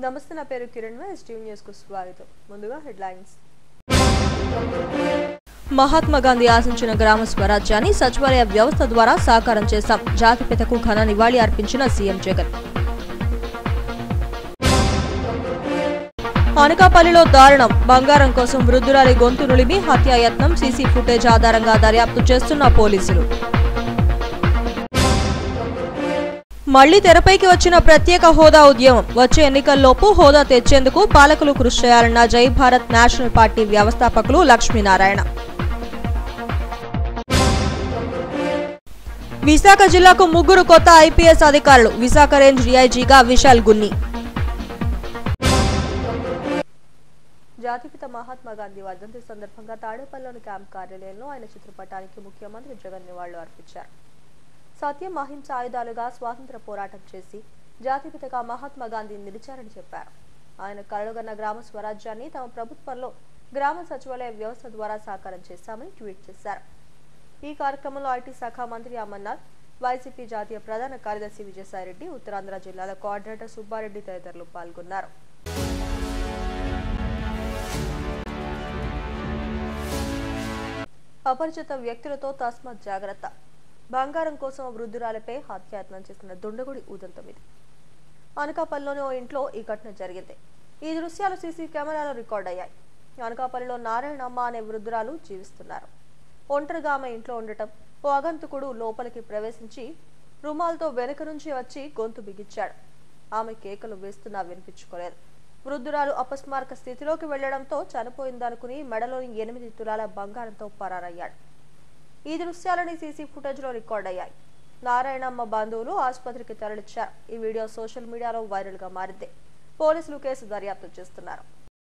నమస్తే నా పేరు కిరణ్ ఎస్టీవీ న్యూస్ కు స్వాగతం ముందుగా హెడ్లైన్స్ మహాత్మా గాంధీ ఆశించిన గ్రామ స్వరాజ్యాన్ని సచివాలయ వ్యవస్థ ద్వారా సాకారం చేశాం జాతిపితకు ఘన నివాళి అర్పించిన సీఎం జగన్ అనకాపల్లిలో దారుణం బంగారం కోసం వృద్ధురాలి గొంతు నులిమి హత్యాయత్నం సీసీ ఫుటేజ్ ఆధారంగా దర్యాప్తు చేస్తున్న పోలీసులు మళ్లీ తెరపైకి వచ్చిన ప్రత్యేక హోదా ఉద్యమం వచ్చే ఎన్నికల్లోపు హోదా తెచ్చేందుకు పాలకులు కృషి చేయాలన్న జై భారత్ నేషనల్ పార్టీ వ్యవస్థాపకులు లక్ష్మీనారాయణ విశాఖ జిల్లాకు ముగ్గురు కొత్త ఐపీఎస్ అధికారులు విశాఖ రేంజ్ డీఐజీగా విశాల్ గున్ని జాతిపిత మహాత్మా గాంధీ వర్ధంతి సందర్భంగా తాడేపల్లిలోని క్యాంప్ కార్యాలయంలో ఆయన చిత్రపటానికి ముఖ్యమంత్రి జగన్ నివాళులు అర్పించారు సత్యం అహింస ఆయుధాలుగా స్వాతంత్ర పోరాటం చేసి జాతిపితగా మహాత్మా గాంధీ నిలిచారని చెప్పారు ఆయన కలలుగన్న గ్రామ స్వరాజ్యాన్ని తమ ప్రభుత్వంలో గ్రామ సచివాలయ వ్యవస్థ ద్వారా సాకారం చేశామని ట్వీట్ చేశారు ఈ కార్యక్రమంలో ఐటీ శాఖ మంత్రి అమర్నాథ్ వైసీపీ జాతీయ ప్రధాన కార్యదర్శి విజయసాయిరెడ్డి ఉత్తరాంధ్ర జిల్లాల కోఆర్డినేటర్ సుబ్బారెడ్డి తదితరులు పాల్గొన్నారు అపరిచిత వ్యక్తులతో తస్మత్ జాగ్రత్త బంగారం కోసం వృద్ధురాలపై హత్యాయత్నం చేసిన దుండగుడి ఉదంతం ఇది అనకాపల్లిలోని ఓ ఇంట్లో ఈ ఘటన జరిగింది ఈ దృశ్యాలు సీసీ కెమెరాలో రికార్డ్ అయ్యాయి అనకాపల్లిలో నారాయణమ్మ అనే వృద్ధురాలు జీవిస్తున్నారు ఒంటరిగా ఆమె ఇంట్లో ఉండటం ఓ అగంతకుడు లోపలికి ప్రవేశించి రుమాల్తో వెనుక నుంచి వచ్చి గొంతు బిగించాడు ఆమె కేకలు వేస్తున్నా వినిపించుకోలేదు వృద్ధురాలు అపస్మారక స్థితిలోకి వెళ్లడంతో చనిపోయిందనుకుని మెడలోని ఎనిమిది తులాల బంగారంతో పరారయ్యాడు ఈ దృశ్యాలని సీసీ ఫుటేజ్ లో రికార్డ్ అయ్యాయి నారాయణమ్మ బంధువులు ఆసుపత్రికి తరలించారు ఈ వీడియో సోషల్ మీడియాలో వైరల్ గా మారింది పోలీసులు కేసు దర్యాప్తు చేస్తున్నారు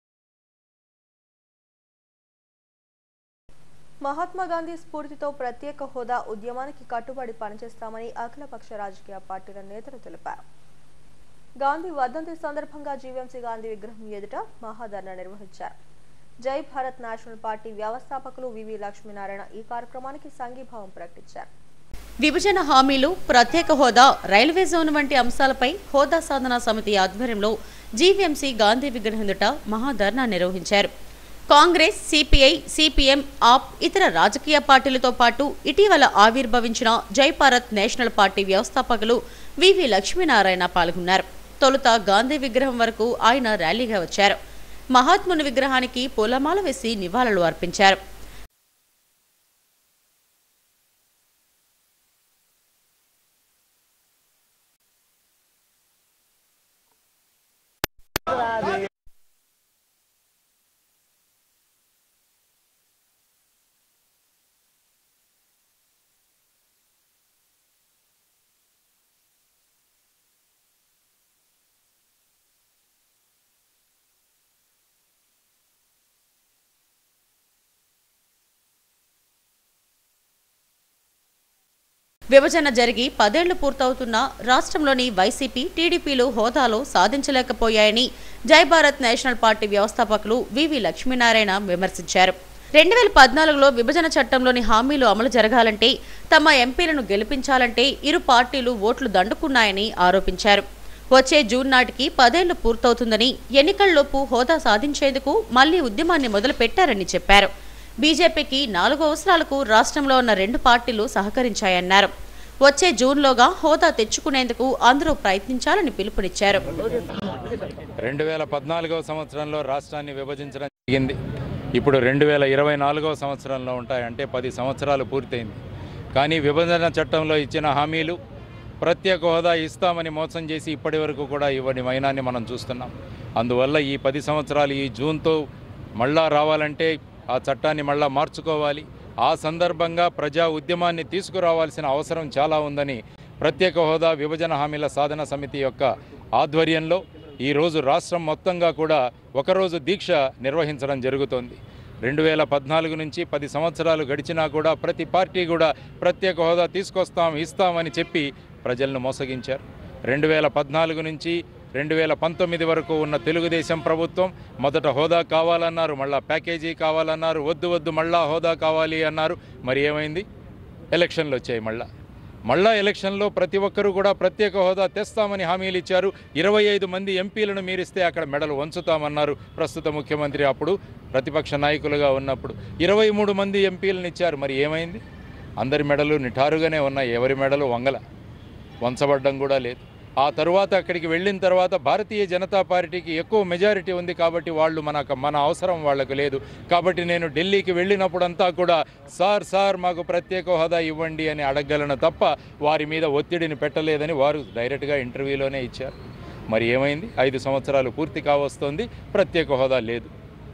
మహాత్మా గాంధీ స్ఫూర్తితో ప్రత్యేక హోదా ఉద్యమానికి కట్టుబడి పనిచేస్తామని అఖిలపక్ష రాజకీయ పార్టీల నేతలు తెలిపారు గాంధీ వర్ధంతి సందర్భంగా జీవీఎంసీ గాంధీ విగ్రహం ఎదుట మహాధర్నా నిర్వహించారు జై భారత్ నేషనల్ పార్టీ వ్యవస్థాపకులు వివి లక్ష్మీనారాయణ ఈ కార్యక్రమానికి సంఘీభావం ప్రకటించారు విభజన హామీలు ప్రత్యేక హోదా రైల్వే జోన్ వంటి అంశాలపై హోదా సాధనా సమితి ఆధ్వర్యంలో జీవీఎంసీ గాంధీ విగ్రహం ఎదుట మహాధర్నా నిర్వహించారు కాంగ్రెస్ సిపిఐ సిపిఎం ఆప్ ఇతర రాజకీయ పార్టీలతో పాటు ఇటీవల ఆవిర్భవించిన జై భారత్ నేషనల్ పార్టీ వ్యవస్థాపకులు వివి లక్ష్మీనారాయణ పాల్గొన్నారు తొలుత గాంధీ విగ్రహం వరకు ఆయన ర్యాలీగా వచ్చారు మహాత్ముని విగ్రహానికి పూలమాల వేసి నివాళులు అర్పించారు విభజన జరిగి పదేళ్లు పూర్తవుతున్న రాష్ట్రంలోని వైసీపీ టీడీపీలు హోదాలో సాధించలేకపోయాయని జై భారత్ నేషనల్ పార్టీ వ్యవస్థాపకులు వివి లక్ష్మీనారాయణ విమర్శించారు రెండు వేల పద్నాలుగులో విభజన చట్టంలోని హామీలు అమలు జరగాలంటే తమ ఎంపీలను గెలిపించాలంటే ఇరు పార్టీలు ఓట్లు దండుకున్నాయని ఆరోపించారు వచ్చే జూన్ నాటికి పదేళ్లు పూర్తవుతుందని ఎన్నికల్లోపు హోదా సాధించేందుకు మళ్లీ ఉద్యమాన్ని మొదలుపెట్టారని చెప్పారు బీజేపీకి నాలుగు అవసరాలకు రాష్ట్రంలో ఉన్న రెండు పార్టీలు సహకరించాయన్నారు వచ్చే జూన్లోగా హోదా తెచ్చుకునేందుకు అందరూ ప్రయత్నించాలని పిలుపునిచ్చారు రెండు వేల పద్నాలుగవ సంవత్సరంలో రాష్ట్రాన్ని విభజించడం జరిగింది ఇప్పుడు రెండు వేల ఇరవై నాలుగవ సంవత్సరంలో ఉంటాయంటే పది సంవత్సరాలు పూర్తయింది కానీ విభజన చట్టంలో ఇచ్చిన హామీలు ప్రత్యేక హోదా ఇస్తామని మోసం చేసి ఇప్పటి వరకు కూడా ఇవ్వని మైనాన్ని మనం చూస్తున్నాం అందువల్ల ఈ పది సంవత్సరాలు ఈ జూన్తో మళ్ళా రావాలంటే ఆ చట్టాన్ని మళ్ళా మార్చుకోవాలి ఆ సందర్భంగా ప్రజా ఉద్యమాన్ని తీసుకురావాల్సిన అవసరం చాలా ఉందని ప్రత్యేక హోదా విభజన హామీల సాధన సమితి యొక్క ఆధ్వర్యంలో ఈరోజు రాష్ట్రం మొత్తంగా కూడా ఒకరోజు దీక్ష నిర్వహించడం జరుగుతోంది రెండు వేల పద్నాలుగు నుంచి పది సంవత్సరాలు గడిచినా కూడా ప్రతి పార్టీ కూడా ప్రత్యేక హోదా తీసుకొస్తాం ఇస్తామని చెప్పి ప్రజలను మోసగించారు రెండు వేల పద్నాలుగు నుంచి రెండు వేల పంతొమ్మిది వరకు ఉన్న తెలుగుదేశం ప్రభుత్వం మొదట హోదా కావాలన్నారు మళ్ళా ప్యాకేజీ కావాలన్నారు వద్దు వద్దు మళ్ళా హోదా కావాలి అన్నారు మరి ఏమైంది ఎలక్షన్లు వచ్చాయి మళ్ళా మళ్ళా ఎలక్షన్లో ప్రతి ఒక్కరూ కూడా ప్రత్యేక హోదా తెస్తామని హామీలు ఇచ్చారు ఇరవై ఐదు మంది ఎంపీలను మీరిస్తే అక్కడ మెడలు వంచుతామన్నారు ప్రస్తుత ముఖ్యమంత్రి అప్పుడు ప్రతిపక్ష నాయకులుగా ఉన్నప్పుడు ఇరవై మూడు మంది ఎంపీలను ఇచ్చారు మరి ఏమైంది అందరి మెడలు నిఠారుగానే ఉన్నాయి ఎవరి మెడలు వంగల వంచబడ్డం కూడా లేదు ఆ తరువాత అక్కడికి వెళ్ళిన తర్వాత భారతీయ జనతా పార్టీకి ఎక్కువ మెజారిటీ ఉంది కాబట్టి వాళ్ళు మనకు మన అవసరం వాళ్ళకు లేదు కాబట్టి నేను ఢిల్లీకి వెళ్ళినప్పుడంతా కూడా సార్ సార్ మాకు ప్రత్యేక హోదా ఇవ్వండి అని అడగలను తప్ప వారి మీద ఒత్తిడిని పెట్టలేదని వారు డైరెక్ట్గా ఇంటర్వ్యూలోనే ఇచ్చారు మరి ఏమైంది ఐదు సంవత్సరాలు పూర్తి కావస్తోంది ప్రత్యేక హోదా లేదు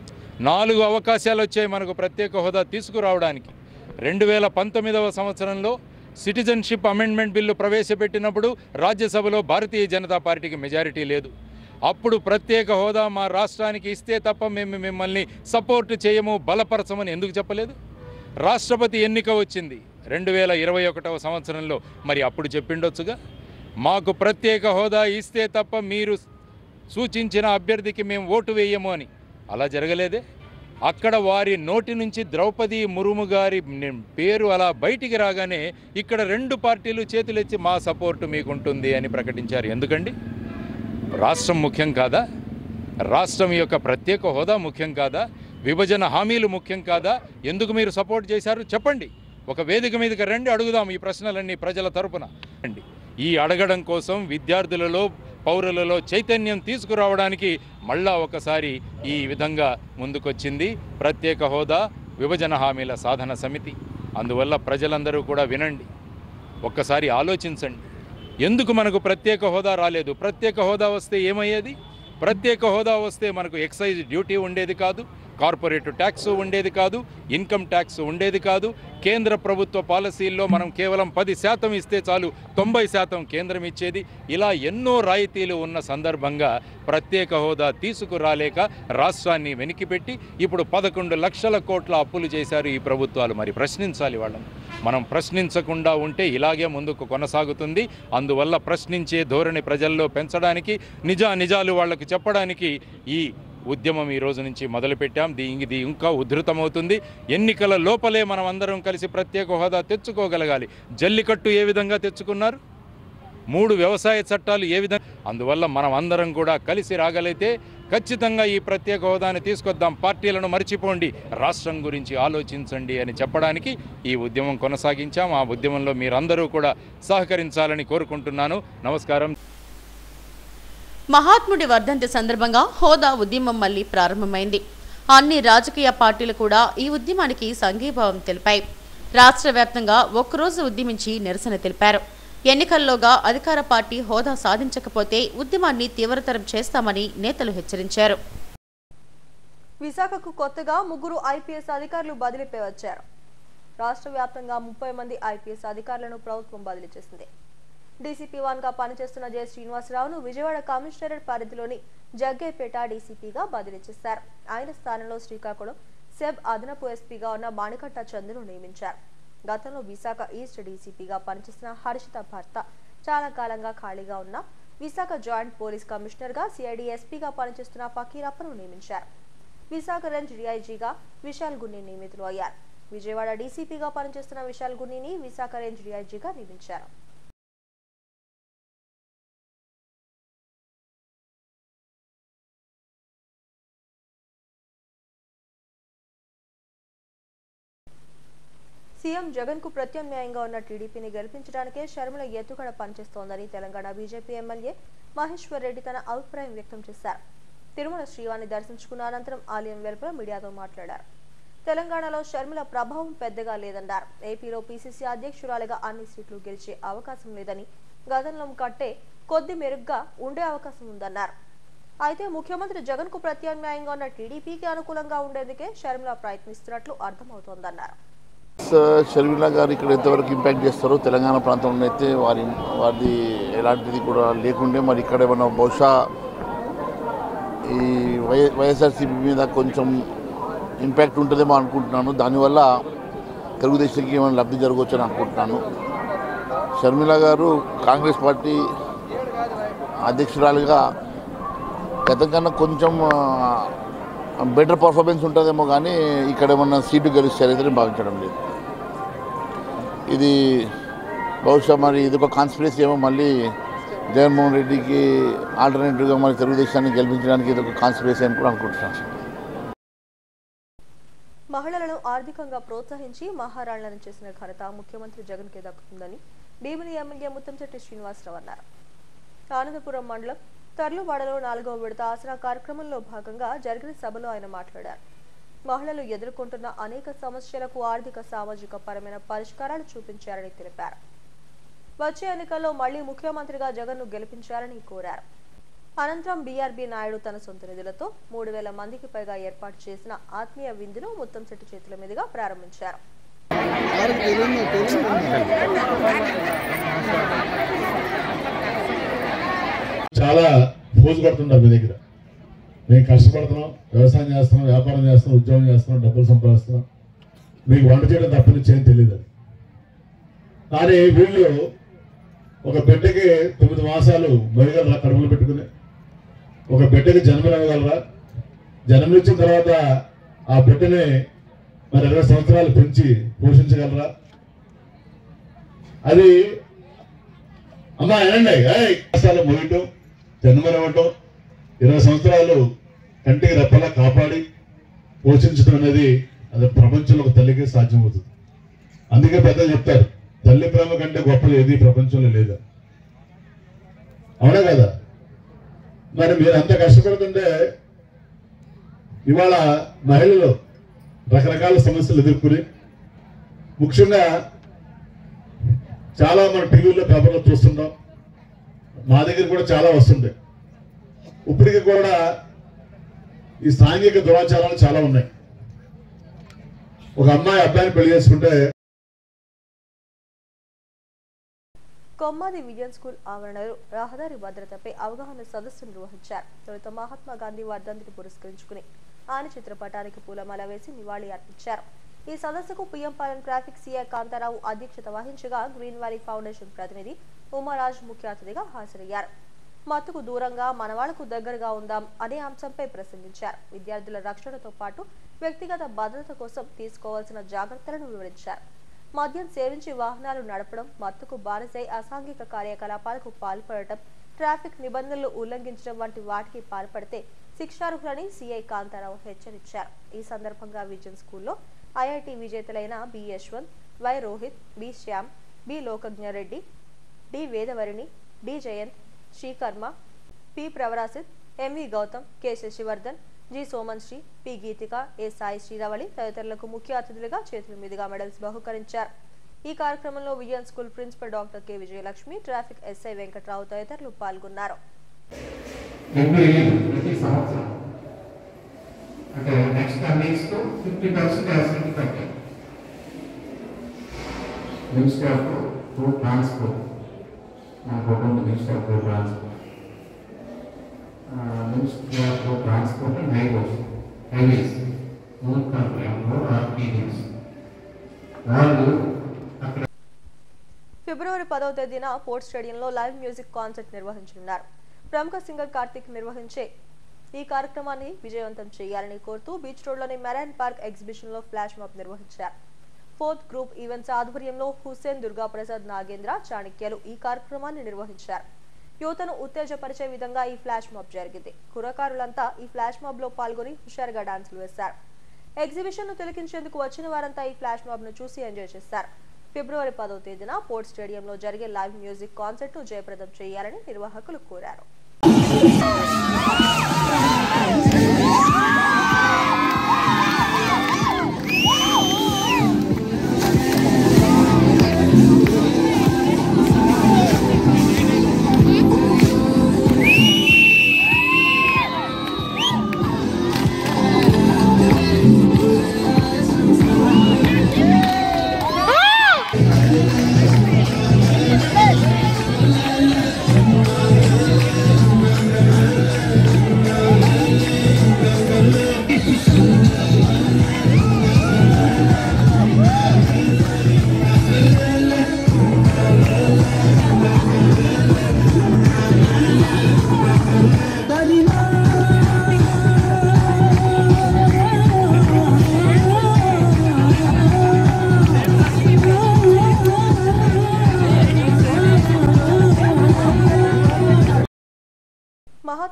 నాలుగు అవకాశాలు వచ్చాయి మనకు ప్రత్యేక హోదా తీసుకురావడానికి రెండు వేల పంతొమ్మిదవ సంవత్సరంలో సిటిజన్షిప్ అమెండ్మెంట్ బిల్లు ప్రవేశపెట్టినప్పుడు రాజ్యసభలో భారతీయ జనతా పార్టీకి మెజారిటీ లేదు అప్పుడు ప్రత్యేక హోదా మా రాష్ట్రానికి ఇస్తే తప్ప మేము మిమ్మల్ని సపోర్ట్ చేయము బలపరచమని ఎందుకు చెప్పలేదు రాష్ట్రపతి ఎన్నిక వచ్చింది రెండు వేల ఇరవై ఒకటవ సంవత్సరంలో మరి అప్పుడు చెప్పిండొచ్చుగా మాకు ప్రత్యేక హోదా ఇస్తే తప్ప మీరు సూచించిన అభ్యర్థికి మేము ఓటు వేయము అని అలా జరగలేదే అక్కడ వారి నోటి నుంచి ద్రౌపది మురుము గారి ని- పేరు అలా బయటికి రాగానే ఇక్కడ రెండు పార్టీలు చేతులెత్తి మా సపోర్టు మీకుంటుంది అని ప్రకటించారు ఎందుకండి రాష్ట్రం ముఖ్యం కాదా రాష్ట్రం యొక్క ప్రత్యేక హోదా ముఖ్యం కాదా విభజన హామీలు ముఖ్యం కాదా ఎందుకు మీరు సపోర్ట్ చేశారు చెప్పండి ఒక వేదిక మీదకి రండి అడుగుదాం ఈ ప్రశ్నలన్నీ ప్రజల తరపున రండి ఈ అడగడం కోసం విద్యార్థులలో పౌరులలో చైతన్యం తీసుకురావడానికి మళ్ళా ఒకసారి ఈ విధంగా ముందుకొచ్చింది ప్రత్యేక హోదా విభజన హామీల సాధన సమితి అందువల్ల ప్రజలందరూ కూడా వినండి ఒక్కసారి ఆలోచించండి ఎందుకు మనకు ప్రత్యేక హోదా రాలేదు ప్రత్యేక హోదా వస్తే ఏమయ్యేది ప్రత్యేక హోదా వస్తే మనకు ఎక్సైజ్ డ్యూటీ ఉండేది కాదు కార్పొరేట్ ట్యాక్స్ ఉండేది కాదు ఇన్కమ్ ట్యాక్స్ ఉండేది కాదు కేంద్ర ప్రభుత్వ పాలసీల్లో మనం కేవలం పది శాతం ఇస్తే చాలు తొంభై శాతం కేంద్రం ఇచ్చేది ఇలా ఎన్నో రాయితీలు ఉన్న సందర్భంగా ప్రత్యేక హోదా తీసుకురాలేక రాష్ట్రాన్ని వెనక్కిపెట్టి ఇప్పుడు పదకొండు లక్షల కోట్ల అప్పులు చేశారు ఈ ప్రభుత్వాలు మరి ప్రశ్నించాలి వాళ్ళని మనం ప్రశ్నించకుండా ఉంటే ఇలాగే ముందుకు కొనసాగుతుంది అందువల్ల ప్రశ్నించే ధోరణి ప్రజల్లో పెంచడానికి నిజా నిజాలు వాళ్ళకి చెప్పడానికి ఈ ఉద్యమం ఈ రోజు నుంచి మొదలుపెట్టాం దీ ఇది ఇంకా ఉధృతమవుతుంది ఎన్నికల లోపలే మనం అందరం కలిసి ప్రత్యేక హోదా తెచ్చుకోగలగాలి జల్లికట్టు ఏ విధంగా తెచ్చుకున్నారు మూడు వ్యవసాయ చట్టాలు ఏ విధంగా అందువల్ల మనం అందరం కూడా కలిసి రాగలిగితే ఖచ్చితంగా ఈ ప్రత్యేక హోదాని తీసుకొద్దాం పార్టీలను మర్చిపోండి రాష్ట్రం గురించి ఆలోచించండి అని చెప్పడానికి ఈ ఉద్యమం కొనసాగించాం ఆ ఉద్యమంలో మీరందరూ కూడా సహకరించాలని కోరుకుంటున్నాను నమస్కారం మహాత్ముడి వర్ధంతి సందర్భంగా హోదా ఉద్యమం మళ్లీ ప్రారంభమైంది అన్ని రాజకీయ పార్టీలు కూడా ఈ ఉద్యమానికి సంఘీభావం తెలిపాయి రాష్ట్ర వ్యాప్తంగా ఒక్కరోజు ఉద్యమించి నిరసన తెలిపారు ఎన్నికల్లోగా అధికార పార్టీ హోదా సాధించకపోతే ఉద్యమాన్ని తీవ్రతరం చేస్తామని నేతలు హెచ్చరించారు విశాఖకు కొత్తగా ముగ్గురు ఐపీఎస్ అధికారులు బదిలీపై వచ్చారు రాష్ట్ర వ్యాప్తంగా ముప్పై మంది ఐపీఎస్ అధికారులను ప్రభుత్వం బదిలీ చేసింది డీసీపీ వన్ గా పనిచేస్తున్న జె శ్రీనివాసరావును విజయవాడ కమిషనరేట్ పరిధిలోని జగ్గేపేట డీసీపీగా బదిలీ చేశారు ఆయన స్థానంలో శ్రీకాకుళం సెబ్ అదనపు ఎస్పీగా ఉన్న మాణికట్ట చంద్రును నియమించారు గతంలో విశాఖ ఈస్ట్ డీసీపీగా పనిచేసిన హర్షిత భర్త చాలా కాలంగా ఖాళీగా ఉన్న విశాఖ జాయింట్ పోలీస్ కమిషనర్ గా సిఐడి ఎస్పీగా పనిచేస్తున్న ఫకీరప్పను నియమించారు విశాఖ రేంజ్ డిఐజీగా విశాల్ గున్ని నియమితులు అయ్యారు విజయవాడ డీసీపీగా పనిచేస్తున్న విశాల్ గున్నిని విశాఖ రేంజ్ డిఐజీగా నియమించారు సీఎం జగన్ కు ప్రత్యామ్నాయంగా ఉన్న టీడీపీని గెలిపించడానికే షర్మిల ఎత్తుగడ పనిచేస్తోందని తెలంగాణ బీజేపీ ఎమ్మెల్యే మహేశ్వర్ రెడ్డి తన అభిప్రాయం వ్యక్తం చేశారు తిరుమల శ్రీవాణి దర్శించుకున్న అనంతరం ఆలయం వెలుపల మీడియాతో మాట్లాడారు తెలంగాణలో షర్మిల ప్రభావం పెద్దగా లేదన్నారు ఏపీలో పీసీసీ అధ్యక్షురాలిగా అన్ని సీట్లు గెలిచే అవకాశం లేదని గతంలో కట్టే కొద్ది మెరుగ్గా ఉండే అవకాశం ఉందన్నారు అయితే ముఖ్యమంత్రి జగన్ కు ప్రత్యామ్నాయంగా ఉన్న టీడీపీకి అనుకూలంగా ఉండేందుకే షర్మిల ప్రయత్నిస్తున్నట్లు అర్థమవుతోందన్నారు స- షర్మిల గారు ఇక్కడ ఎంతవరకు ఇంపాక్ట్ చేస్తారో తెలంగాణ ప్రాంతంలో అయితే వారి వారిది ఎలాంటిది కూడా లేకుండే మరి ఇక్కడ ఏమన్నా బహుశా ఈ వై వైఎస్ఆర్సీపీ మీద కొంచెం ఇంపాక్ట్ ఉంటుందేమో అనుకుంటున్నాను దానివల్ల తెలుగుదేశానికి ఏమైనా లబ్ధి జరగవచ్చు అని అనుకుంటున్నాను షర్మిల గారు కాంగ్రెస్ పార్టీ అధ్యక్షురాలుగా గతం కన్నా కొంచెం బెటర్ పర్ఫార్మెన్స్ ఉంటుందేమో కానీ ఇక్కడ ఏమన్నా సీటు గెలుస్తారైతే భావించడం లేదు ఇది బహుశా మరి ఇది ఒక కాన్స్పిరసీ ఏమో మళ్ళీ జగన్మోహన్ రెడ్డికి ఆల్టర్నేటివ్గా మరి తెలుగుదేశాన్ని గెలిపించడానికి ఇది ఒక కాన్స్పిరసీ అని కూడా అనుకుంటున్నాను మహిళలను ఆర్థికంగా ప్రోత్సహించి మహారాణులను చేసిన ఘనత ముఖ్యమంత్రి జగన్కే దక్కుతుందని భీమిలి ఎమ్మెల్యే ముత్తంశెట్టి శ్రీనివాసరావు అన్నారు ఆనందపురం మండలం తర్లువాడలో నాలుగవ విడత ఆసరా కార్యక్రమంలో భాగంగా జరిగిన సభలో ఆయన మాట్లాడారు మహిళలు ఎదుర్కొంటున్న అనేక సమస్యలకు ఆర్థిక సామాజిక పరమైన పరిష్కారాలు చూపించారని తెలిపారు వచ్చే ఎన్నికల్లో మళ్లీ ముఖ్యమంత్రిగా జగన్ను గెలిపించాలని కోరారు అనంతరం బీఆర్బీ నాయుడు తన సొంత నిధులతో మూడు వేల మందికి పైగా ఏర్పాటు చేసిన ఆత్మీయ విందును ముత్తంశెట్టి చేతుల మీదుగా ప్రారంభించారు చాలా ఫోజు కొడుతుంటారు మీ దగ్గర మేము కష్టపడుతున్నాం వ్యవసాయం చేస్తున్నాం వ్యాపారం చేస్తున్నాం ఉద్యోగం చేస్తున్నాం డబ్బులు సంపాదిస్తున్నాం మీకు వంట చేయడం తప్ప నుంచి ఏం తెలియదు అది కానీ వీళ్ళు ఒక బిడ్డకి తొమ్మిది మాసాలు మరిగలరా కడుపులు పెట్టుకుని ఒక బిడ్డకి జన్మనివ్వగలరా జన్మనిచ్చిన తర్వాత ఆ బిడ్డని మరి ఇరవై సంవత్సరాలు పెంచి పోషించగలరా అది అమ్మా వినండి ఏయ్, కష్టాలు మోయటం జన్మనివ్వటం ఇరవై సంవత్సరాలు కంటికి రెప్పలా కాపాడి పోషించడం అనేది అది ప్రపంచంలో ఒక తల్లికి సాధ్యమవుతుంది అందుకే పెద్దలు చెప్తారు తల్లి ప్రేమ కంటే గొప్పది ఏది ప్రపంచంలో లేదు అవునా కదా మరి మీరు అంత కష్టపడుతుంటే ఇవాళ మహిళలు రకరకాల సమస్యలు ఎదుర్కొని ముఖ్యంగా చాలా మన టీవీలో పేపర్లో చూస్తుంటాం మా దగ్గర కూడా చాలా వస్తుంటాయి ఇప్పటికి కూడా ఈ సాంఘిక దురాచారాలు చాలా ఉన్నాయి ఒక అమ్మాయి అబ్బాయిని పెళ్లి చేసుకుంటే కొమ్మాది విజయన్ స్కూల్ ఆవరణలో రహదారి భద్రతపై అవగాహన సదస్సు నిర్వహించారు తొలుత మహాత్మా గాంధీ వర్ధంతిని పురస్కరించుకుని ఆయన చిత్రపటానికి పూలమాల వేసి నివాళి అర్పించారు ఈ సదస్సుకు PM Palem traffic CI Kantharao అధ్యక్షత వహించగా గ్రీన్ వ్యాలీ ఫౌండేషన్ ప్రతినిధి ఉమారాజ్ ముఖ్య అతిథిగా హాజరయ్యారు మత్తుకు దూరంగా మనవాళ్లకు దగ్గరగా ఉందాం అనే అంశంపై ప్రసంగించారు విద్యార్థుల రక్షణతో పాటు వ్యక్తిగత భద్రత కోసం తీసుకోవాల్సిన జాగ్రత్తలను వివరించారు మద్యం సేవించి వాహనాలు నడపడం మత్తుకు బానిసై అసాంఘిక కార్యకలాపాలకు పాల్పడటం ట్రాఫిక్ నిబంధనలు ఉల్లంఘించడం వంటి వాటికి పాల్పడితే శిక్షార్హులని సిఐ కాంతారావు హెచ్చరించారు ఈ సందర్భంగా విజన్ స్కూల్లో ఐఐటి విజేతలైన B Yashwant Y Rohit B Shyam B Lokagnareddy D Vedavarini D Jayant Srikarma P Pravarasith MV Gautham K Shashivardhan G Soman Sri P Geetika A Sai Sriravali తదితరులకు ముఖ్య అతిథులుగా చేతుల మీదుగా మెడల్స్ బహుకరించారు ఈ కార్యక్రమంలో Vijayan school principal doctor K Vijayalakshmi traffic SI Venkatrao తదితరులు పాల్గొన్నారు ఎవ్రీ ఇయర్ ప్రతి సంవత్సరం అంటే నెక్స్ట్ టర్నింగ్స్తో ఫిఫ్టీ పర్సెంట్ యాసిడ్ తగ్గాయి మినిస్టర్ ఆఫ్ రోడ్ ట్రాన్స్పోర్ట్ మనకు ఒకటి ఉంది minister of road transport minister of road transport and highways highways మూడు కంట్రీ మూడు ఆర్టీడీస్ వాళ్ళు అక్కడ ఫిబ్రవరి పదవ తేదీన పోర్ట్ స్టేడియంలో లైవ్ మ్యూజిక్ కాన్సర్ట్ నిర్వహించనున్నారు ప్రముఖ సింగర్ కార్తిక్ నిర్వహించే ఈ కార్యక్రమాన్ని విజయవంతం చేయాలని కోరుతూ బీచ్ రోడ్లోని మెరైన్ పార్క్ ఎగ్జిబిషన్ లో ఫ్లాష్ మాప్ నిర్వహించారు ఫోర్త్ గ్రూప్ ఈవెంట్స్ ఆధ్వర్యంలో హుస్సేన్ దుర్గాప్రసాద్ నాగేంద్ర చాణక్యలు ఈ కార్యక్రమాన్ని నిర్వహించారు యువతను ఉత్తేజపరిచే విధంగా ఈ ఫ్లాష్ మాప్ జరిగింది కుర్రకారులంతా ఈ ఫ్లాష్ మాప్ లో పాల్గొని హుషారుగా డాన్సులు వేశారు ఎగ్జిబిషన్ ను తిలకించేందుకు వచ్చిన వారంతా ఈ ఫ్లాష్ మాబ్ ను చూసి ఎంజాయ్ చేశారు ఫిబ్రవరి పదవ తేదీన పోర్ట్ స్టేడియంలో జరిగే లైవ్ మ్యూజిక్ కాన్సర్ట్ ను జయప్రదం చేయాలని నిర్వాహకులు కోరారు Hey!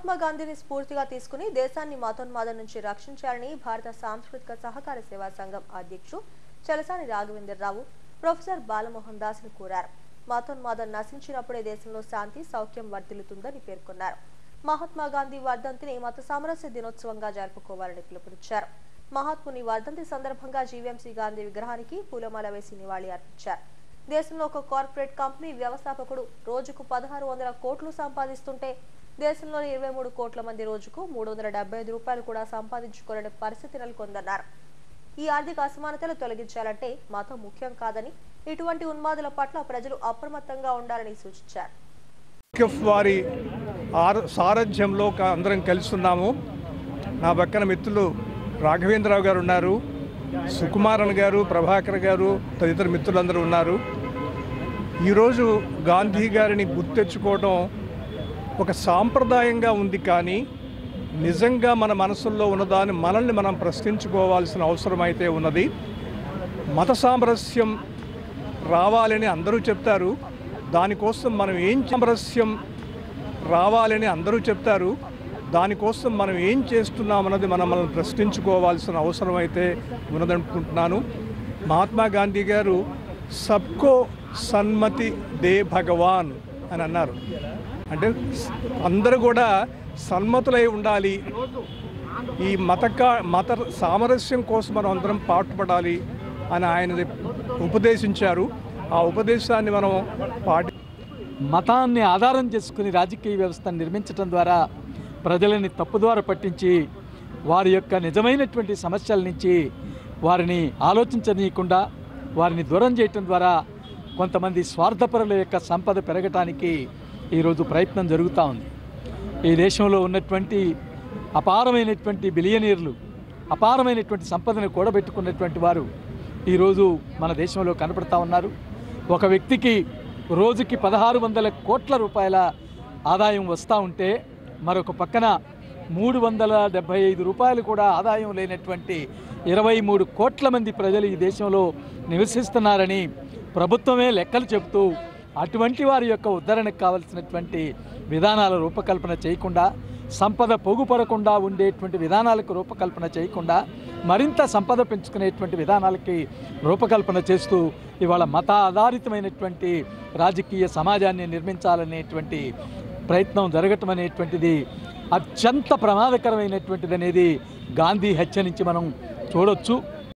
మహాత్మా గాంధీని స్ఫూర్తిగా తీసుకుని దేశాన్ని మతోన్మాదం నుంచి రక్షించాలని భారత సాంస్కృతిక సహకార సేవా సంఘం అధ్యక్షుడు చలసాని రాఘవేంద్రరావు ప్రొఫెసర్ బాలమోహన్ దాస్ను కోరారు మతోన్మాదం నశించినప్పుడే దేశంలో శాంతి సౌఖ్యం వర్ధిల్లుతుందని పేర్కొన్నారు మహాత్మా గాంధీ వర్ధంతిని మత సామరస్య దినోత్సవంగా జరుపుకోవాలని పిలుపునిచ్చారు మహాత్ముని వర్ధంతి సందర్భంగా జీవీఎంసీ గాంధీ విగ్రహానికి పూలమాల వేసి నివాళి అర్పించారు దేశంలో ఒక కార్పొరేట్ కంపెనీ వ్యవస్థాపకుడు రోజుకు పదహారు వందల కోట్లు సంపాదిస్తుంటే దేశంలోని ఇరవై మూడు కోట్ల మంది రోజుకు మూడు వందల డెబ్బై ఐదు రూపాయలు కూడా సంపాదించుకోలేని పరిస్థితి నెలకొందన్నారు ఈ ఆర్థిక అసమానతలు తొలగించాలంటే మతం ముఖ్యం కాదని ఇటువంటి ఉన్మాదుల పట్ల ప్రజలు అప్రమత్తంగా ఉండాలని సూచించారు ఎఫ్ వారి ఆర సారథ్యంలో క- అందరం కలుస్తున్నాము నా పక్కన మిత్రులు రాఘవేంద్రరావు గారు ఉన్నారు సుకుమారన్ గారు ప్రభాకర్ గారు తదితర మిత్రులందరూ ఉన్నారు ఈరోజు గాంధీ గారిని గుర్తెచ్చుకోవడం ఒక సాంప్రదాయంగా ఉంది కానీ నిజంగా మన మనసుల్లో ఉన్నదాన్ని మనల్ని మనం ప్రశ్నించుకోవాల్సిన అవసరం అయితే ఉన్నది మత సామరస్యం రావాలని అందరూ చెప్తారు దానికోసం మనం ఏం సామరస్యం రావాలని అందరూ చెప్తారు దానికోసం మనం ఏం చేస్తున్నామన్నది మనం మనం ప్రశ్నించుకోవాల్సిన అవసరం అయితే ఉన్నదనుకుంటున్నాను మహాత్మా గాంధీ గారు సబ్కో సన్మతి దే భగవాన్ అని అన్నారు అంటే అందరూ కూడా సన్మతులై ఉండాలి ఈ మత కా- మత సామరస్యం కోసం మనం అందరం పాటుపడాలి అని ఆయన ఉపదేశించారు ఆ ఉపదేశాన్ని మనం పాటి మతాన్ని ఆధారం చేసుకుని రాజకీయ వ్యవస్థను నిర్మించడం ద్వారా ప్రజలని తప్పుదారి పట్టించి వారి యొక్క నిజమైనటువంటి సమస్యల నుంచి వారిని ఆలోచించనీయకుండా వారిని దూరం చేయటం ద్వారా కొంతమంది స్వార్థపరుల యొక్క సంపద పెరగటానికి ఈరోజు ప్రయత్నం జరుగుతూ ఉంది ఈ దేశంలో ఉన్నటువంటి అపారమైనటువంటి బిలియనీర్లు అపారమైనటువంటి సంపదను కూడబెట్టుకున్నటువంటి వారు ఈరోజు మన దేశంలో కనపడతా ఉన్నారు ఒక వ్యక్తికి రోజుకి పదహారు వందల కోట్ల రూపాయల ఆదాయం వస్తూ ఉంటే మరొక పక్కన మూడు వందల డెబ్భై ఐదు రూపాయలు కూడా ఆదాయం లేనటువంటి ఇరవై మూడు కోట్ల మంది ప్రజలు ఈ దేశంలో నివసిస్తున్నారని ప్రభుత్వమే లెక్కలు చెబుతూ అటువంటి వారి యొక్క ఉద్ధరణకు కావలసినటువంటి విధానాల రూపకల్పన చేయకుండా సంపద పొగుపడకుండా ఉండేటువంటి విధానాలకు రూపకల్పన చేయకుండా మరింత సంపద పెంచుకునేటువంటి విధానాలకి రూపకల్పన చేస్తూ ఇవాళ మత ఆధారితమైనటువంటి రాజకీయ సమాజాన్ని నిర్మించాలనేటువంటి ప్రయత్నం జరగటం అనేటువంటిది అత్యంత ప్రమాదకరమైనటువంటిది అనేది గాంధీ హత్య నుంచి మనం చూడొచ్చు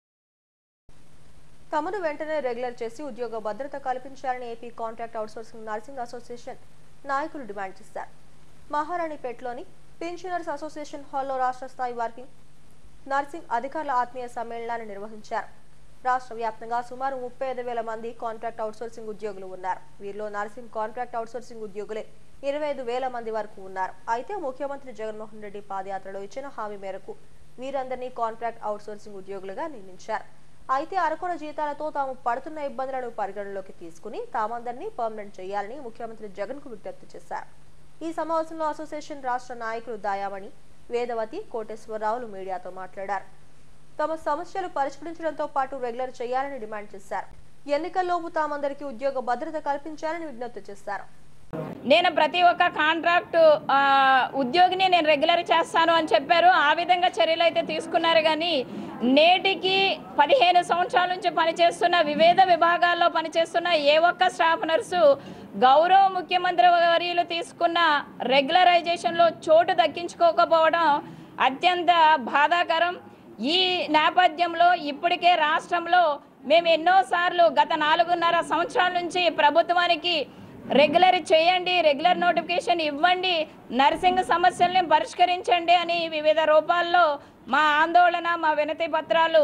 తమను వెంటనే రెగ్యులర్ చేసి ఉద్యోగ భద్రత కల్పించాలని AP contract outsourcing nursing association నాయకులు డిమాండ్ చేశారు మహారాణిపేటలోని పెన్షనర్స్ అసోసియేషన్ హాల్లో రాష్ట్ర స్థాయి వర్కింగ్ నర్సింగ్ అధికారుల ఆత్మీయ సమ్మేళనాన్ని నిర్వహించారు రాష్ట్ర వ్యాప్తంగా సుమారు ముప్పై ఐదు వేల మంది కాంట్రాక్ట్ అవుట్సోర్సింగ్ ఉద్యోగులు ఉన్నారు వీరిలో నర్సింగ్ కాంట్రాక్ట్ అవుట్సోర్సింగ్ ఉద్యోగులే ఇరవై ఐదు వేల మంది వరకు ఉన్నారు అయితే ముఖ్యమంత్రి జగన్మోహన్ రెడ్డి పాదయాత్రలో ఇచ్చిన హామీ మేరకు వీరందరినీ కాంట్రాక్ట్ అవుట్సోర్సింగ్ ఉద్యోగులుగా నియమించారు అయితే అరకొర జీతాలతో తాము పడుతున్న ఇబ్బందులను పరిగణలోకి తీసుకుని తామందరినీ పర్మనెంట్ చేయాలని ముఖ్యమంత్రి జగన్ కు విజ్ఞప్తి చేశారు ఈ సమావేశంలో అసోసియేషన్ రాష్ట్ర నాయకులు దాయామణి వేదవతి కోటేశ్వరరావులు మీడియాతో మాట్లాడారు తమ సమస్యలు పరిష్కరించడంతో పాటు రెగ్యులర్ చేయాలని డిమాండ్ చేశారు ఎన్నికల్లోపు తామందరికీ ఉద్యోగ భద్రత కల్పించాలని విజ్ఞప్తి చేశారు నేను ప్రతి ఒక్క కాంట్రాక్ట్ ఆ, ఉద్యోగిని నేను రెగ్యులర్ చేస్తాను అని చెప్పారు ఆ విధంగా చర్యలు అయితే తీసుకున్నారు కానీ నేటికి పదిహేను సంవత్సరాల నుంచి పనిచేస్తున్న వివిధ విభాగాల్లో పనిచేస్తున్న ఏ ఒక్క స్టాఫ్ నర్సు గౌరవ ముఖ్యమంత్రి వర్యులు తీసుకున్న రెగ్యులరైజేషన్లో చోటు దక్కించుకోకపోవడం అత్యంత బాధాకరం ఈ నేపథ్యంలో ఇప్పటికే రాష్ట్రంలో మేము ఎన్నోసార్లు గత నాలుగున్నర సంవత్సరాల నుంచి ప్రభుత్వానికి రెగ్యులర్ చేయండి రెగ్యులర్ నోటిఫికేషన్ ఇవ్వండి నర్సింగ్ సమస్యల్ని పరిష్కరించండి అని వివిధ రూపాల్లో మా ఆందోళన మా వినతి పత్రాలు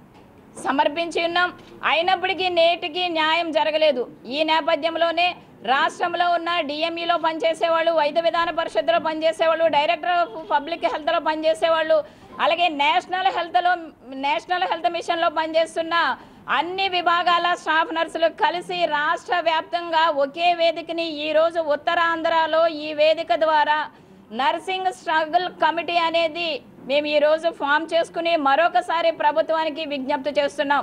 సమర్పించి ఉన్నాం అయినప్పటికీ నేటికి న్యాయం జరగలేదు ఈ నేపథ్యంలోనే రాష్ట్రంలో ఉన్న డిఎంఈలో పనిచేసేవాళ్ళు వైద్య విధాన పరిషత్తులో పనిచేసేవాళ్ళు డైరెక్టర్ ఆఫ్ పబ్లిక్ హెల్త్లో పనిచేసేవాళ్ళు అలాగే నేషనల్ హెల్త్లో నేషనల్ హెల్త్ మిషన్లో పనిచేస్తున్న అన్ని విభాగాల స్టాఫ్ నర్సులు కలిసి రాష్ట్ర వ్యాప్తంగా ఒకే వేదికని ఈరోజు ఉత్తరాంధ్రలో ఈ వేదిక ద్వారా నర్సింగ్ స్ట్రగుల్ కమిటీ అనేది మేము ఈరోజు ఫామ్ చేసుకుని మరొకసారి ప్రభుత్వానికి విజ్ఞప్తి చేస్తున్నాం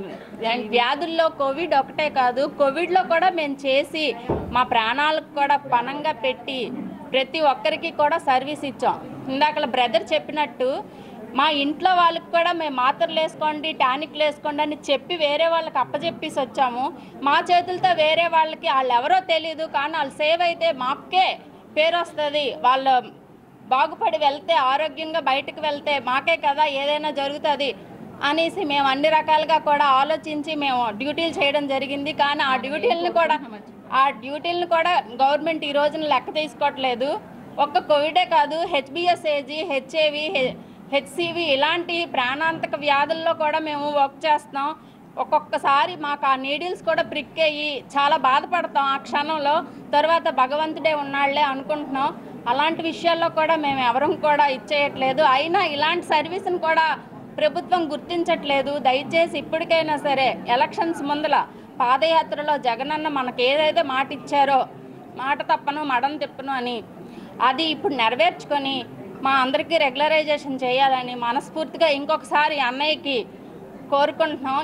వ్యాధుల్లో కోవిడ్ ఒకటే కాదు కోవిడ్లో కూడా మేము చేసి మా ప్రాణాలకు కూడా పణంగా పెట్టి ప్రతి ఒక్కరికి కూడా సర్వీస్ ఇచ్చాం ఇందాక బ్రదర్ చెప్పినట్టు మా ఇంట్లో వాళ్ళకి కూడా మేము మాత్రలు వేసుకోండి టానిక్లు వేసుకోండి అని చెప్పి వేరే వాళ్ళకి అప్పచెప్పేసి వచ్చాము మా చేతులతో వేరే వాళ్ళకి వాళ్ళు ఎవరో తెలియదు కానీ వాళ్ళు సేవ్ అయితే మాకే పేరు వస్తుంది వాళ్ళు బాగుపడి వెళ్తే ఆరోగ్యంగా బయటకు వెళ్తే మాకే కదా ఏదైనా జరుగుతుంది అనేసి మేము అన్ని రకాలుగా కూడా ఆలోచించి మేము డ్యూటీలు చేయడం జరిగింది కానీ ఆ డ్యూటీలను కూడా ఆ డ్యూటీలను కూడా గవర్నమెంట్ ఈ రోజున లెక్క తీసుకోవట్లేదు ఒక్క కోవిడే కాదు హెచ్బిఎస్ ఏజీ హెచ్ఏవి హెచ్సివి ఇలాంటి ప్రాణాంతక వ్యాధుల్లో కూడా మేము వర్క్ చేస్తాం ఒక్కొక్కసారి మాకు ఆ నీడిల్స్ కూడా ప్రిక్ అయ్యి చాలా బాధపడతాం ఆ క్షణంలో తర్వాత భగవంతుడే ఉన్నాళ్లే అనుకుంటున్నాం అలాంటి విషయాల్లో కూడా మేము ఎవరం కూడా ఇచ్చేయట్లేదు అయినా ఇలాంటి సర్వీస్ని కూడా ప్రభుత్వం గుర్తించట్లేదు దయచేసి ఇప్పటికైనా సరే ఎలక్షన్స్ ముందల పాదయాత్రలో జగనన్న మనకు ఏదైతే మాట ఇచ్చారో మాట తప్పను మడం తిప్పను అని అది ఇప్పుడు నెరవేర్చుకొని మా అందరికీ రెగ్యులరైజేషన్ చేయాలని మనస్ఫూర్తిగా ఇంకొకసారి అన్నయ్యకి కోరుకుంటున్నాం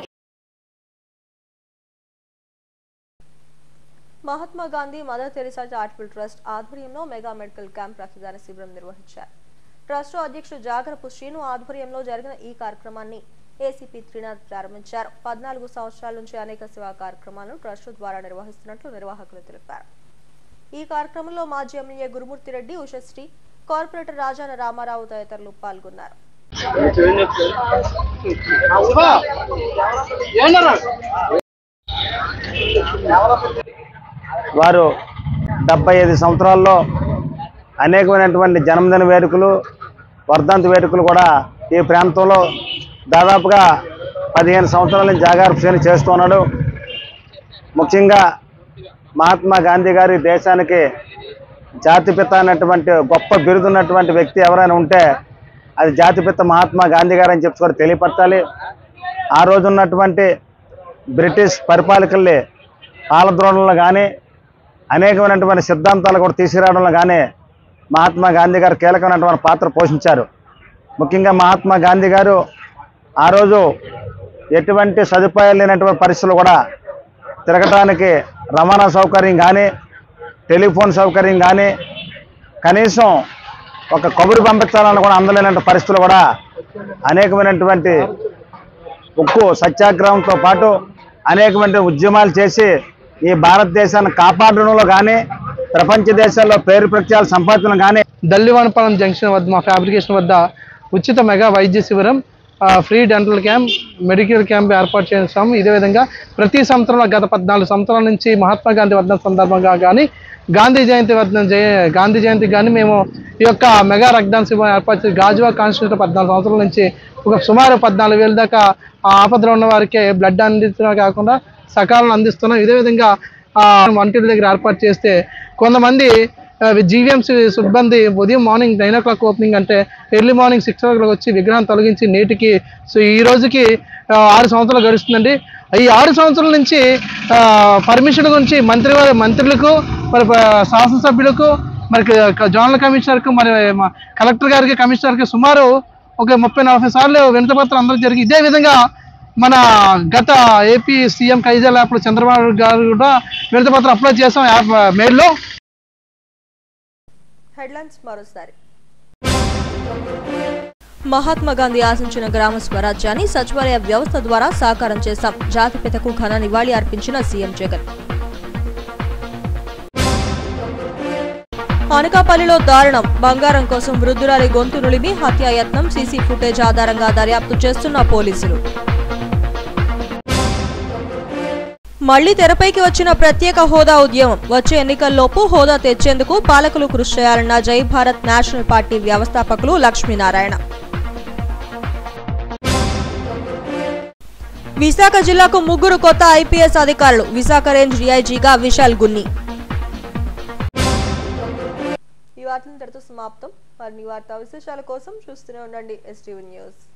Mahatma Gandhi mother Teresa charitable trust ఆధ్వర్యంలో మెగా మెడికల్ క్యాంప్ రక్తదాన శిబిరం నిర్వహించారు ట్రస్ట్ అధ్యక్షుడు జాగరపు శ్రీను ఆధ్వర్యంలో జరిగిన ఈ కార్యక్రమాన్ని ఏసీపీ త్రినాథ్ ప్రారంభించారు పద్నాలుగు సంవత్సరాల నుంచి అనేక సేవా కార్యక్రమాలను ట్రస్ట్ ద్వారా నిర్వహిస్తున్నట్లు నిర్వాహకులు తెలిపారు ఈ కార్యక్రమంలో మాజీ ఎమ్మెల్యే గురుమూర్తి రెడ్డి ఉషశ్రీ కార్పొరేటర్ రాజాన రామారావు తదితరులు పాల్గొన్నారు వారు డెబ్బై ఐదు సంవత్సరాల్లో అనేకమైనటువంటి జన్మదిన వేడుకలు వర్ధంతి వేడుకలు కూడా ఈ ప్రాంతంలో దాదాపుగా పదిహేను సంవత్సరాల నుంచి జాగార్పసేన చేస్తున్నాడు ముఖ్యంగా మహాత్మా గాంధీ గారి దేశానికి జాతిపిత అన్నటువంటి గొప్ప బిరుదున్నటువంటి వ్యక్తి ఎవరైనా ఉంటే అది జాతిపిత మహాత్మా గాంధీ గారు అని చెప్పి కూడా తెలియపరచాలి ఆ రోజు ఉన్నటువంటి బ్రిటిష్ పరిపాలకుల్ని పాలద్రోణంలో కానీ అనేకమైనటువంటి సిద్ధాంతాలు కూడా తీసుకురావడంలో కానీ మహాత్మా గాంధీ గారు కీలకమైనటువంటి పాత్ర పోషించారు ముఖ్యంగా మహాత్మా గాంధీ గారు ఆ రోజు ఎటువంటి సదుపాయాలు లేనటువంటి పరిస్థితులు కూడా తిరగటానికి రవాణా సౌకర్యం కానీ టెలిఫోన్ సౌకర్యం కానీ కనీసం ఒక కబురు పంపించాలని కూడా అందలేనటువంటి పరిస్థితులు కూడా అనేకమైనటువంటి ఉక్కు సత్యాగ్రహంతో పాటు అనేకమైన ఉద్యమాలు చేసి ఈ భారతదేశాన్ని కాపాడడంలో కానీ ప్రపంచ దేశాల్లో పేరు ప్రత్యాలు సంపాదించడం కానీ దల్లివానపాలెం జంక్షన్ వద్ద మా ఫ్యాబ్రికేషన్ వద్ద ఉచిత మెగా వైద్య శిబిరం ఆ, free dental camp medical camp ఏర్పాటు చేస్తాం ఇదే విధంగా ప్రతి సంవత్సరంలో గత పద్నాలుగు సంవత్సరాల నుంచి మహాత్మా గాంధీ వర్ధన సందర్భంగా కానీ గాంధీ జయంతి వర్ధన జయ గాంధీ జయంతికి కానీ మేము ఈ యొక్క మెగా రక్తదాన శిబిరం ఏర్పాటు చేసి గాజువా కాన్స్టిట్యూట్ పద్నాలుగు సంవత్సరాల నుంచి ఒక సుమారు పద్నాలుగు వేల దాకా ఆ ఆపదలో ఉన్న వారికి బ్లడ్ అందించడమే కాకుండా సకాలంలో అందిస్తున్నాం ఇదే విధంగా ఆ, వంటిల దగ్గర ఏర్పాటు చేస్తే కొంతమంది జీవీఎంసీ సిబ్బంది ఉదయం morning nine o'clock opening అంటే early morning six o'clock వచ్చి విగ్రహం తొలగించి నేటికి సో ఈ రోజుకి ఆ, ఆరు సంవత్సరాలు గడుస్తుందండి ఈ ఆరు సంవత్సరాల నుంచి పర్మిషన్ గురించి మంత్రి వారి మంత్రులకు మరి ప- శాసనసభ్యులకు మరి క- జోనల్ కమిషనర్కు మరి మా కలెక్టర్ గారికి కమిషనర్కి సుమారు ఒక ముప్పై నలభై సార్లు వినతిపత్రం అందరూ జరిగి ఇదే విధంగా మన గత ఏపీ సీఎం కైజల్ యాప్లో చంద్రబాబు గారు కూడా వినతిపత్రం అప్లోడ్ చేసాం యాప్ మెయిల్లో హెడ్లైన్స్ మరోసారి మహాత్మా గాంధీ ఆశించిన గ్రామ స్వరాజ్యాన్ని సచివాలయ వ్యవస్థ ద్వారా సాకారం చేశాం జాతిపితకు ఘన నివాళి అర్పించిన సీఎం జగన్ అనకాపల్లిలో దారుణం బంగారం కోసం వృద్ధురాలి గొంతు నులిమి హత్యాయత్నం సీసీ ఫుటేజ్ ఆధారంగా దర్యాప్తు చేస్తున్న పోలీసులు మళ్లీ తెరపైకి వచ్చిన ప్రత్యేక హోదా ఉద్యమం వచ్చే ఎన్నికల్లోపు హోదా తెచ్చేందుకు పాలకులు కృషి చేయాలన్న జై భారత్ నేషనల్ పార్టీ వ్యవస్థాపకులు లక్ష్మీనారాయణ విశాఖ జిల్లాకు ముగ్గురు కొత్త ఐపీఎస్ అధికారులు విశాఖ రేంజ్ డిఐజీగా విశాల్ గున్ని ఈ వార్తలు ఇంతటితో సమాప్తం మరిన్ని వార్తా విశేషాల కోసం చూస్తూనే ఉండండి ఎస్టీవీ న్యూస్